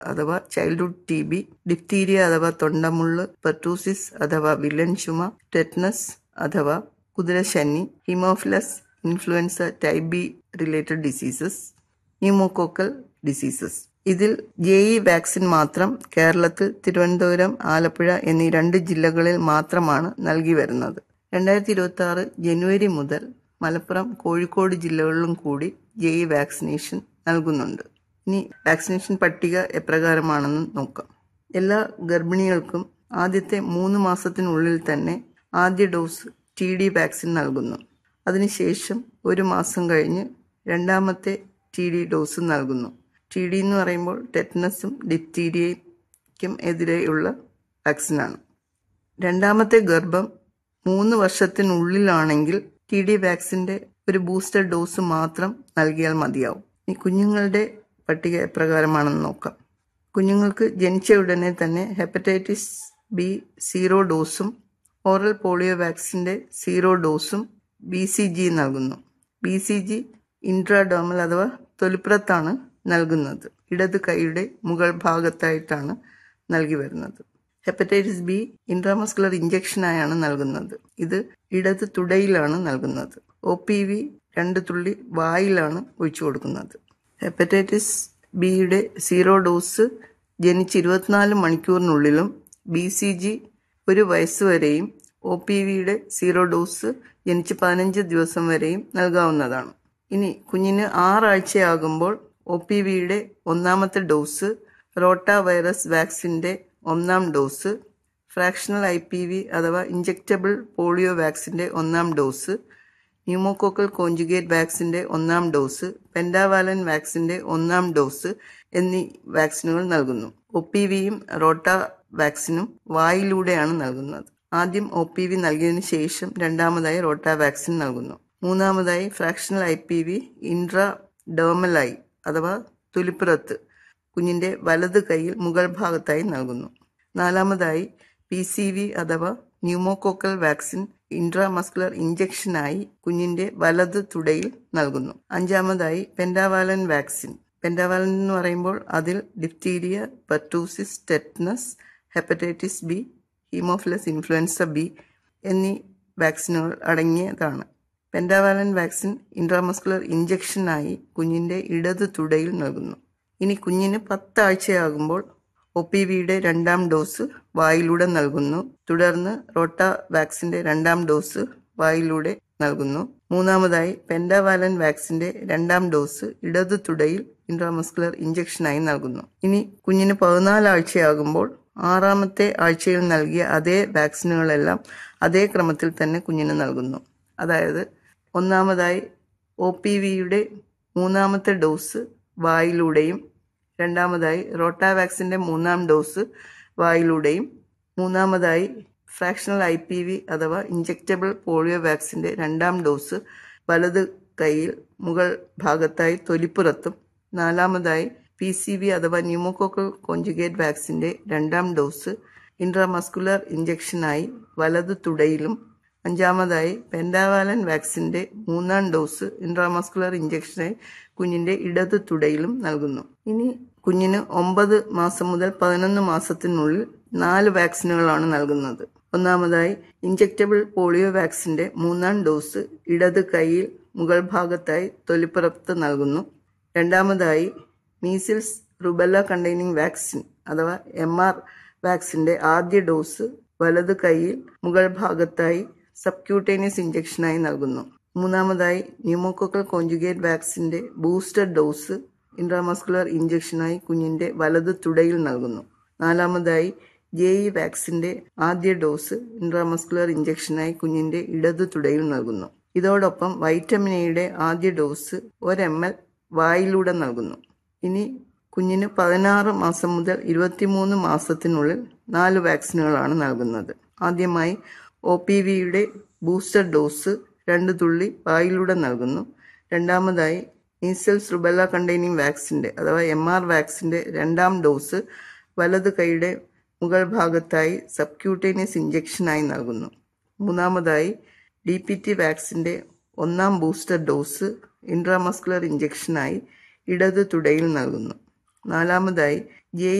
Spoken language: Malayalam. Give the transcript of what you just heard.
അഥവാ ചൈൽഡ്ഹുഡ് ടി ബി ഡിപ്തീരിയ അഥവാ തൊണ്ടമുള്ള് പെർട്ടൂസിസ് അഥവാ വില്ലൻ ചുമ ടെറ്റ്നസ് അഥവാ കുതിരശനി haemophilus influenza type B related diseases pneumococcal diseases ഇതിൽ ജെ ഇ വാക്സിൻ മാത്രം കേരളത്തിൽ തിരുവനന്തപുരം ആലപ്പുഴ എന്നീ രണ്ട് ജില്ലകളിൽ മാത്രമാണ് നൽകി വരുന്നത് രണ്ടായിരത്തി ഇരുപത്തി ആറ് ജനുവരി മുതൽ മലപ്പുറം കോഴിക്കോട് ജില്ലകളിലും കൂടി ജെ ഇ വാക്സിനേഷൻ നൽകുന്നുണ്ട് ഇനി വാക്സിനേഷൻ പട്ടിക എപ്രകാരമാണെന്ന് നോക്കാം എല്ലാ ഗർഭിണികൾക്കും ആദ്യത്തെ മൂന്ന് മാസത്തിനുള്ളിൽ തന്നെ ആദ്യ ഡോസ് ടി ഡി വാക്സിൻ നൽകുന്നു അതിനുശേഷം ഒരു മാസം കഴിഞ്ഞ് രണ്ടാമത്തെ ടി ഡി ഡോസ് നൽകുന്നു ടി ഡി എന്ന് പറയുമ്പോൾ ടെറ്റനസും ഡിപ്തീരിയയ്ക്കും എതിരെയുള്ള വാക്സിനാണ് രണ്ടാമത്തെ ഗർഭം മൂന്ന് വർഷത്തിനുള്ളിലാണെങ്കിൽ ടി ഡി വാക്സിന്റെ ഒരു ബൂസ്റ്റർ ഡോസ് മാത്രം നൽകിയാൽ മതിയാവും ഈ കുഞ്ഞുങ്ങളുടെ പട്ടിക എപ്രകാരമാണെന്ന് നോക്കാം കുഞ്ഞുങ്ങൾക്ക് ജനിച്ച ഉടനെ തന്നെ ഹെപ്പറ്റൈറ്റിസ് ബി സീറോ ഡോസും ഓറൽ പോളിയോ വാക്സിന്റെ സീറോ ഡോസും ബി സി ജി നൽകുന്നു ബി സി ജി ഇൻട്രാഡോമൽ അഥവാ തൊലിപ്പുറത്താണ് നൽകുന്നത് ഇടത് കൈയുടെ മുകൾ ഭാഗത്തായിട്ടാണ് നൽകി വരുന്നത് ഹെപ്പറ്റൈറ്റിസ് ബി ഇൻട്രാമസ്കുലർ ഇഞ്ചക്ഷനായാണ് നൽകുന്നത് ഇത് ഇടത് തുടയിലാണ് നൽകുന്നത് ഒ പി വി രണ്ട് തുള്ളി വായിലാണ് ഒഴിച്ചു കൊടുക്കുന്നത് ഹെപ്പറ്റൈറ്റിസ് ബിയുടെ സീറോ ഡോസ് ജനിച്ച് ഇരുപത്തിനാല് മണിക്കൂറിനുള്ളിലും ബി സി ജി ഒരു വയസ്സ് വരെയും ഒ പി വിയുടെ സീറോ ഡോസ് ജനിച്ച് പതിനഞ്ച് ദിവസം വരെയും നൽകാവുന്നതാണ് ഇനി കുഞ്ഞിന് ആറാഴ്ചയാകുമ്പോൾ ഒ പി വിയുടെ ഒന്നാമത്തെ ഡോസ് റോട്ട വൈറസ് വാക്സിന്റെ ഒന്നാം dose fractional I P V അഥവാ ഇഞ്ചക്റ്റബിൾ പോളിയോ വാക്സിന്റെ ഒന്നാം ഡോസ് ന്യൂമോകോക്കൽ കോഞ്ചുഗേറ്റ് വാക്സിന്റെ ഒന്നാം ഡോസ് പെൻഡാവാലൻ വാക്സിന്റെ ഒന്നാം ഡോസ് എന്നീ വാക്സിനുകൾ നൽകുന്നു ഒ പി വിയും റോട്ട വാക്സിനും വായിലൂടെയാണ് നൽകുന്നത് ആദ്യം ഒ പി വി നൽകിയതിനു ശേഷം രണ്ടാമതായി റോട്ട വാക്സിൻ നൽകുന്നു മൂന്നാമതായി ഫ്രാക്ഷണൽ ഐ പി വി ഇൻട്രാ ഡേമലായി അഥവാ തുലിപ്പുറത്ത് കുഞ്ഞിന്റെ വലത് കൈയിൽ മുകൾ ഭാഗത്തായി നൽകുന്നു നാലാമതായി പി സി വി അഥവാ ന്യൂമോകോക്കൽ വാക്സിൻ ഇൻട്രാമസ്കുലർ ഇഞ്ചക്ഷനായി കുഞ്ഞിന്റെ വലത് തുടയിൽ നൽകുന്നു അഞ്ചാമതായി പെൻഡാവാലൻ വാക്സിൻ പെൻഡാവാലൻ എന്ന് പറയുമ്പോൾ അതിൽ diphtheria pertussis tetanus hepatitis B haemophilus influenza B എന്നീ വാക്സിനുകൾ അടങ്ങിയതാണ് പെൻഡാവാലൻ വാക്സിൻ ഇൻട്രാമസ്കുലർ ഇഞ്ചക്ഷനായി കുഞ്ഞിന്റെ ഇടത് തുടയിൽ നൽകുന്നു ഇനി കുഞ്ഞിന് പത്താഴ്ചയാകുമ്പോൾ ഒ പി വിയുടെ രണ്ടാം ഡോസ് വായിലൂടെ നൽകുന്നു തുടർന്ന് റോട്ട വാക്സിന്റെ രണ്ടാം ഡോസ് വായിലൂടെ നൽകുന്നു മൂന്നാമതായി പെൻഡാവാലൻ വാക്സിന്റെ രണ്ടാം ഡോസ് ഇടതു തുടയിൽ ഇൻട്രാമസ്കുലർ ഇഞ്ചക്ഷനായി നൽകുന്നു ഇനി കുഞ്ഞിന് പതിനാലാഴ്ചയാകുമ്പോൾ ആറാമത്തെ ആഴ്ചയിൽ നൽകിയ അതേ വാക്സിനുകളെല്ലാം അതേ ക്രമത്തിൽ തന്നെ കുഞ്ഞിന് നൽകുന്നു അതായത് ഒന്നാമതായി ഒ പി വിയുടെ മൂന്നാമത്തെ ഡോസ് വായിലൂടെയും രണ്ടാമതായി റോട്ട വാക്സിന്റെ മൂന്നാം ഡോസ് വായിലൂടെയും മൂന്നാമതായി ഫ്രാക്ഷണൽ ഐ പി വി അഥവാ ഇഞ്ചക്റ്റബിൾ പോളിയോ വാക്സിന്റെ രണ്ടാം ഡോസ് വലത് കൈയിൽ മുകൾ ഭാഗത്തായി തൊലിപ്പുറത്തും നാലാമതായി പി സി വി അഥവാ ന്യൂമോകോക്കൽ കോഞ്ചുഗേറ്റ് വാക്സിന്റെ രണ്ടാം ഡോസ് ഇൻട്രാമസ്കുലർ ഇഞ്ചക്ഷനായി വലത് തുടയിലും അഞ്ചാമതായി പെൻഡാവാലൻ വാക്സിന്റെ മൂന്നാം ഡോസ് ഇൻട്രാമസ്കുലർ ഇഞ്ചക്ഷനായി കുഞ്ഞിന്റെ ഇടത് തുടയിലും നൽകുന്നു ഇനി കുഞ്ഞിന് ഒമ്പത് മാസം മുതൽ പതിനൊന്ന് മാസത്തിനുള്ളിൽ നാല് വാക്സിനുകളാണ് നൽകുന്നത് ഒന്നാമതായി ഇഞ്ചക്റ്റബിൾ പോളിയോ വാക്സിന്റെ മൂന്നാം ഡോസ് ഇടത് കൈയിൽ മുകൾ ഭാഗത്തായി തൊലിപ്പുറത്ത് നൽകുന്നു രണ്ടാമതായി മീസിൽസ് റുബല്ല കണ്ടെയ്നിങ് വാക്സിൻ അഥവാ എം ആർ വാക്സിന്റെ ആദ്യ ഡോസ് വലത് കൈയിൽ മുകൾ ഭാഗത്തായി സബ്ക്യൂട്ടേനിയസ് ഇഞ്ചക്ഷനായി നൽകുന്നു മൂന്നാമതായി ന്യൂമോകോക്കൽ കോഞ്ചുഗേറ്റ് വാക്സിന്റെ ബൂസ്റ്റർ ഡോസ് ഇൻട്രാമസ്കുലർ ഇഞ്ചക്ഷനായി കുഞ്ഞിന്റെ വലത് തുടയിൽ നൽകുന്നു നാലാമതായി ജെ ഇ വാക്സിന്റെ ആദ്യ ഡോസ് ഇൻട്രാമസ്കുലർ ഇഞ്ചക്ഷനായി കുഞ്ഞിന്റെ ഇടതു തുടയിൽ നൽകുന്നു ഇതോടൊപ്പം വൈറ്റമിൻ എയുടെ ആദ്യ ഡോസ് ഒരു എം എൽ വായിലൂടെ നൽകുന്നു ഇനി കുഞ്ഞിന് പതിനാറ് മാസം മുതൽ ഇരുപത്തിമൂന്ന് മാസത്തിനുള്ളിൽ നാല് വാക്സിനുകളാണ് നൽകുന്നത് ആദ്യമായി ഒ പി വിയുടെ ബൂസ്റ്റർ ഡോസ് രണ്ട് തുള്ളി വായിലൂടെ നൽകുന്നു രണ്ടാമതായി മീസൽസ് റുബല്ല കണ്ടെയ്നിങ് വാക്സിന്റെ അഥവാ എം ആർ വാക്സിന്റെ രണ്ടാം ഡോസ് വലത് കൈയുടെ മുകൾ ഭാഗത്തായി സബ്ക്യൂട്ടേനിയസ് ഇഞ്ചക്ഷനായി നൽകുന്നു മൂന്നാമതായി ഡി പി ടി വാക്സിന്റെ ഒന്നാം ബൂസ്റ്റർ ഡോസ് ഇൻട്രാമസ്കുലർ ഇഞ്ചക്ഷനായി ഇടത് തുടയിൽ നൽകുന്നു നാലാമതായി ജെ